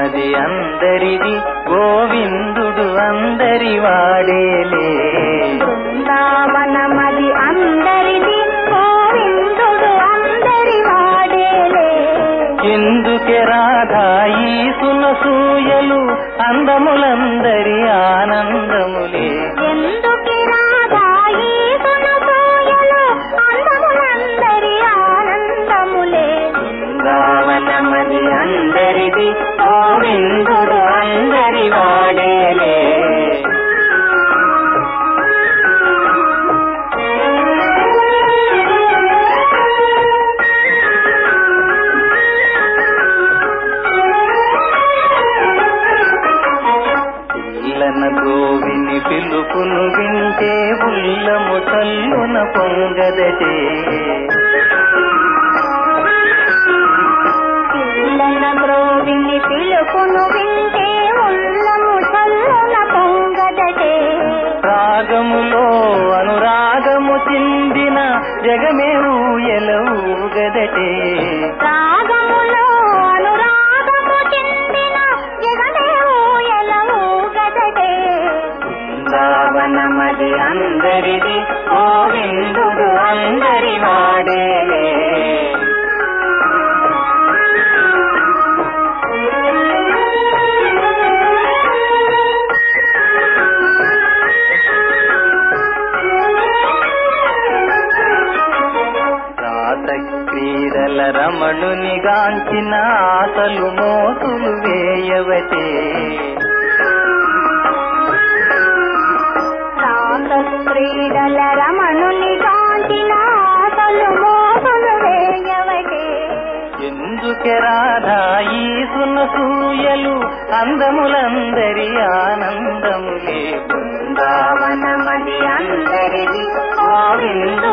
బృందావనమది అందరిది గోవిందుడు అందరి వాడేలే బృందావనమది అందరిది గోవిందుడు అందరి వాడేలే ఎందుకే రాధాయి సునసూయలు అందములందరి ఆనందములే ఎందుకి రాధాయి సునసూయలు అందములందరి ఆనందములే బృందావనమది అందరిది గోవిందుడు అందరి వాడేలే పిల్లన గోవిని పిలుపును వింటే ఉల్లము తల్లున పొంగదటే పిల్లల గ్రోవిని పిలుపును వింటే ఉల్లము చల్లున పొంగదటే రాగములో అనురాగము చిందిన జగమే ఊయలవుగదటే రాగములో అనురాగము చెందిన జగమే ఊయలవు గదటే బృందావనమది అందరిది గోవిందుడు అందరి వాడేలే రాత క్రీడల రమణుని గాంచిన ఆశలు మోతులు వేయవటే రాత క్రీడల రమణుని కాంచిన ఆశలు మోసలు వేయవటే ఎందుకే రాధా ఈ సునసూయలు అందములందరి ఆనందములే బృందావనమది అందరిది గోవిందు